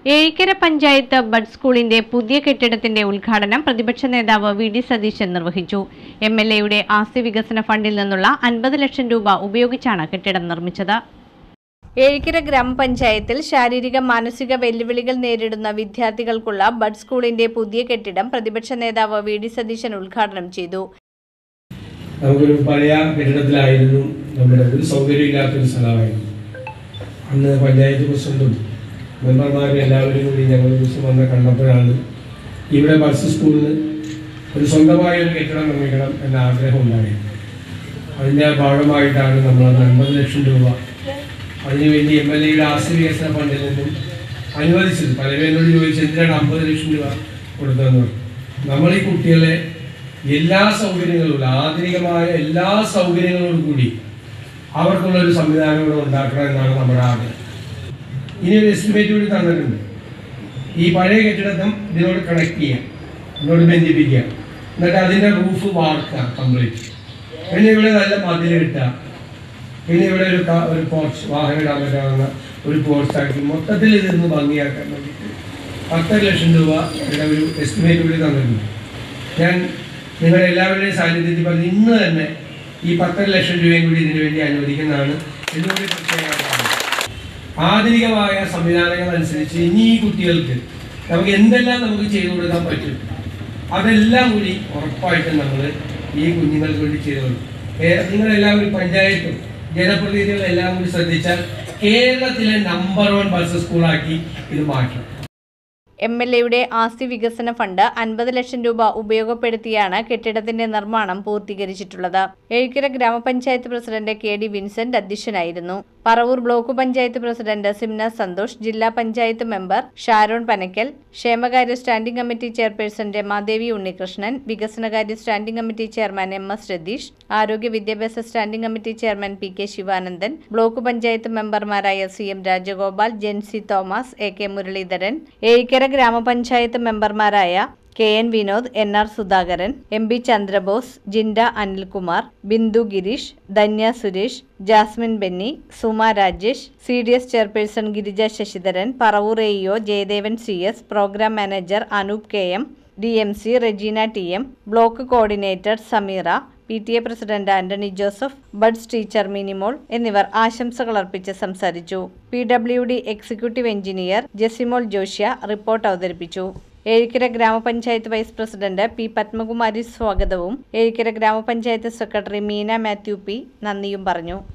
Ezhikkara panchayat bud സ്കൂളിന്റെ പുതിയ കെട്ടിടത്തിന്റെ ഉദ്ഘാടനം പ്രതിപക്ഷ നേതാവ് വി ഡി സതീശൻ നിർവഹിച്ചു എം എൽ എയുടെ ആസ്തി വികസന ഫണ്ടിൽ നിന്നുള്ള അൻപത് ലക്ഷം രൂപ ഉപയോഗിച്ചാണ് കെട്ടിടം നിർമ്മിച്ചത് ഏഴിക്കര ഗ്രാമപഞ്ചായത്തിൽ ശാരീരിക മാനസിക വെല്ലുവിളികൾ നേരിടുന്ന വിദ്യാർത്ഥികൾക്കുള്ള ബഡ് സ്കൂളിന്റെ പുതിയ കെട്ടിടം പ്രതിപക്ഷ നേതാവ് വി ഡി സതീശൻ ഉദ്ഘാടനം ചെയ്തു നമുക്കൊരു പഴയ കെട്ടിടത്തിലായിരുന്നു നമ്മുടെ ഒരു സൗകര്യമില്ലാത്തൊരു സ്ഥലമായിരുന്നു അന്ന് പഞ്ചായത്ത് പ്രസിഡന്റും മെമ്പർമാരും എല്ലാവരും കൂടി ഞങ്ങൾ ഒരു ദിവസം വന്ന് കണ്ടപ്പോഴാണ് ഇവിടെ ബസ് സ്കൂളിന് ഒരു സ്വന്തമായ ഒരു കെട്ടിടം നിർമ്മിക്കണം എന്ന ആഗ്രഹം ഉണ്ടായത് അതിൻ്റെ ഭാഗമായിട്ടാണ് നമ്മൾ അന്ന് അൻപത് ലക്ഷം രൂപ അതിനുവേണ്ടി എം എൽ എയുടെ ആസ്തി വികസന ഫണ്ടിൽ നിന്നും അനുവദിച്ചത് പലരും എന്നോട് ചോദിച്ചു എന്തിനാണ് അമ്പത് ലക്ഷം രൂപ കൊടുത്തതെന്ന് പറഞ്ഞു. നമ്മൾ ഈ കുട്ടികളെ എല്ലാ സൗകര്യങ്ങളും ആധുനികമായ എല്ലാ സൗകര്യങ്ങളോടും കൂടി അവർക്കുള്ള ഒരു സംവിധാനം കൂടെ ഉണ്ടാക്കണം എന്നാണ് നമ്മുടെ ആഗ്രഹം ഇനി ഒരു എസ്റ്റിമേറ്റ് കൂടി തന്നിട്ടുണ്ട് ഈ പഴയ കെട്ടിടത്തും ഇതിനോട് കണക്ട് ചെയ്യാം ഇതിനോട് ബന്ധിപ്പിക്കുക എന്നിട്ട് അതിൻ്റെ റൂഫ് വാർക്കുക കംപ്ലീറ്റ് പിന്നെ ഇവിടെ നല്ല മതിൽ കിട്ടുക പിന്നെ ഇവിടെ ഒരു ക- ഒരു പോർച്ച് വാഹനം ഇടാൻ പറ്റാവുന്ന ഒരു പോർച്ച് ആക്കി മൊത്തത്തിൽ ഇതൊന്ന് ഭംഗിയാക്കാൻ വേണ്ടിയിട്ട് പത്തര ലക്ഷം രൂപ ഇവിടെ ഒരു എസ്റ്റിമേറ്റ് കൂടി തന്നിട്ടുണ്ട് ഞാൻ നിങ്ങളുടെ എല്ലാവരുടെയും സാന്നിധ്യത്തിൽ പറഞ്ഞ് ഇന്ന് തന്നെ ഈ പത്തര ലക്ഷം രൂപയും കൂടി ഇതിനു വേണ്ടി അനുവദിക്കുന്നതാണ് എന്നുകൂടി പ്രത്യേകമായി പറയുന്നു. ആധുനികമായ സംവിധാനങ്ങൾ അനുസരിച്ച് ഇനി ഈ കുട്ടികൾക്ക് നമുക്ക് എന്തെല്ലാം നമുക്ക് ചെയ്തു കൊടുക്കാൻ പറ്റും അതെല്ലാം കൂടി ഉറപ്പായിട്ടും നമ്മൾ ഈ കുഞ്ഞുങ്ങൾക്ക് വേണ്ടി ചെയ്തു കൊടുക്കും ഏ- നിങ്ങളെല്ലാവരും പഞ്ചായത്തും ജനപ്രതിനിധികളെല്ലാം കൂടി ശ്രദ്ധിച്ചാൽ കേരളത്തിലെ നമ്പർ വൺ ബസ് സ്കൂളാക്കി ഇത് മാറ്റണം എം എൽ എയുടെ ആസ്തി വികസന ഫണ്ട് അൻപത് ലക്ഷം രൂപ ഉപയോഗപ്പെടുത്തിയാണ് കെട്ടിടത്തിന്റെ നിർമ്മാണം പൂർത്തീകരിച്ചിട്ടുള്ളത് ഏഴിക്കര ഗ്രാമപഞ്ചായത്ത് പ്രസിഡന്റ് കെ ഡി വിൻസെന്റ് അധ്യക്ഷനായിരുന്നു പറവൂർ ബ്ലോക്ക് പഞ്ചായത്ത് പ്രസിഡന്റ് സിംന സന്തോഷ് ജില്ലാ പഞ്ചായത്ത് മെമ്പർ ഷാരോൺ പനക്കൽ ക്ഷേമകാര്യ standing committee chairperson Ramadevi Unnikrishnan വികസനകാര്യ standing committee chairman M S Ratheesh ആരോഗ്യ വിദ്യാഭ്യാസ standing committee chairman P K Sivanandan block panchayat മെമ്പർമാരായ C M Rajagopal Jency Thomas A K Muralidharan Ezhikkara grama panchayat മെമ്പർമാരായ K N Vinod N R Sudhakaran M P Chandrabose Jinda Anilkumar Bindu Gireesh Dhanya Suresh Jasmine Benny Suma Rajesh C D S chairperson Girija Sasidharan Paravur A E O Jayadevan C S programme manager Anoop K M D M C Regina T M block coordinator Sameera P T A president Antony Joseph buds teacher Minimol എന്നിവർ ആശംസകൾ അർപ്പിച്ച് സംസാരിച്ചു P W D executive engineer Jesimol Joshua report അവതരിപ്പിച്ചു ഏഴിക്കര ഗ്രാമപഞ്ചായത്ത് vice president P Padmakumari സ്വാഗതവും ഏഴിക്കര ഗ്രാമപഞ്ചായത്ത് secretary Meena Mathew P നന്ദിയും പറഞ്ഞു